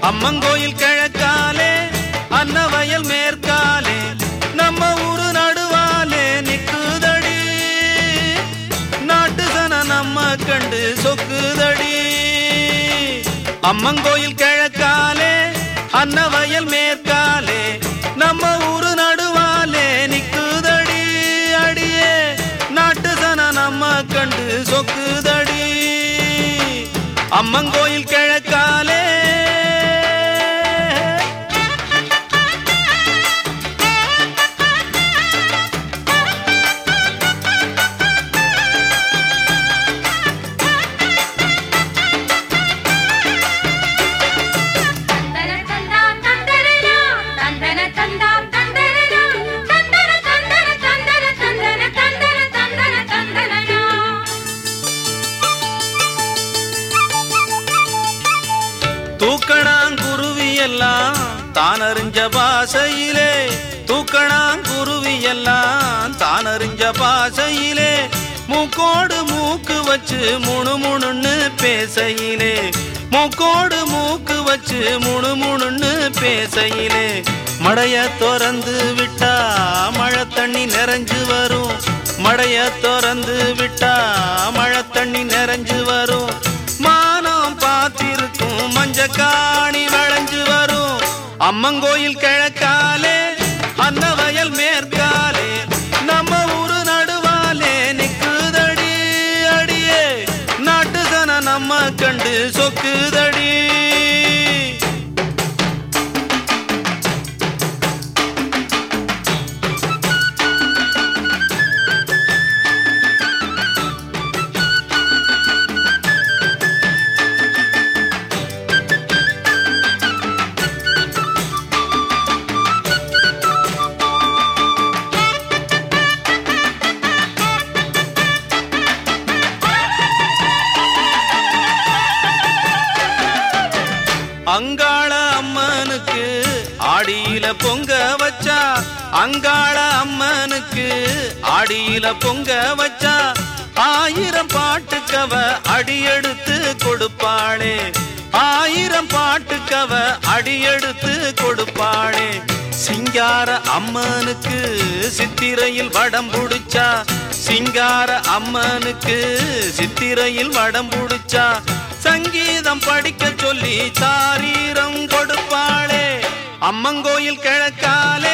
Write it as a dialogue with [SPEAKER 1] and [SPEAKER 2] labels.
[SPEAKER 1] அம்மங்கோயில் கிழக்காலே அன்னவயல் மேற்காலே நம்ம ஊரு நடுவாலே நிக்குதடி நாட்டு சன நம்ம கண்டு சொக்குதடி அம்மங்கோயில் கிழக்காலே அன்னவயல் மேற்காலே நம்ம ஊரு நடுவாலே நிக்குதடி அடியே நாட்டு சன நம்ம கண்டு சொக்குதடி அம்மங்கோயில் கிழக்காலே
[SPEAKER 2] தந்தன தந்தாம் தந்தனனா தந்தன தந்தாம் தந்தனனா தந்தன தந்தன தந்தன தந்தன தந்தன தந்தன தந்தனனா
[SPEAKER 1] தூக்கணாங்குருவி எல்லாம் தான் அறிஞ்ச பாசையிலே தூக்கணாங்குருவி எல்லாம் தான் அறிஞ்ச பாசையிலே மூக்கோடு மூக்கு வச்சு முணு முணுன்னு பேசையிலே மூக்கோடு மூக்கு வச்சு முணு முணுன்னு பேசையிலே மடைய திறந்து விட்டா மழை தண்ணி நிறைஞ்சு வரும் மடைய திறந்து விட்டா மழை தண்ணி நிறைஞ்சு வரும் மானம் பார்த்திருக்கும் மஞ்ச காணி வளைஞ்சு வரும் அம்மங்கோயில் கிழக்காலே அன்னவயல் மேற்காலே நம்ம ஊரு நடுவாலே நிக்குதடி அடியே நாட்டு சன நம்ம கண்டு சொக்குதடி அங்காள அம்மனுக்கு ஆடியில பொங்க வச்சா அங்காள அம்மனுக்கு ஆடியில பொங்க வச்சா ஆயிரம் பாட்டுக்கவ அடியெடுத்து கொடுப்பாளே ஆயிரம் பாட்டுக்கவ அடியெடுத்து கொடுப்பாளே சிங்கார அம்மனுக்கு சித்திரையில் வடம் புடிச்சா சிங்கார அம்மனுக்கு சித்திரையில் வடம் புடிச்சா சங்கீதம் படிக்க சொல்லி சாரீரம் கொடுப்பாளே அம்மங்கோயில் கிழக்காலே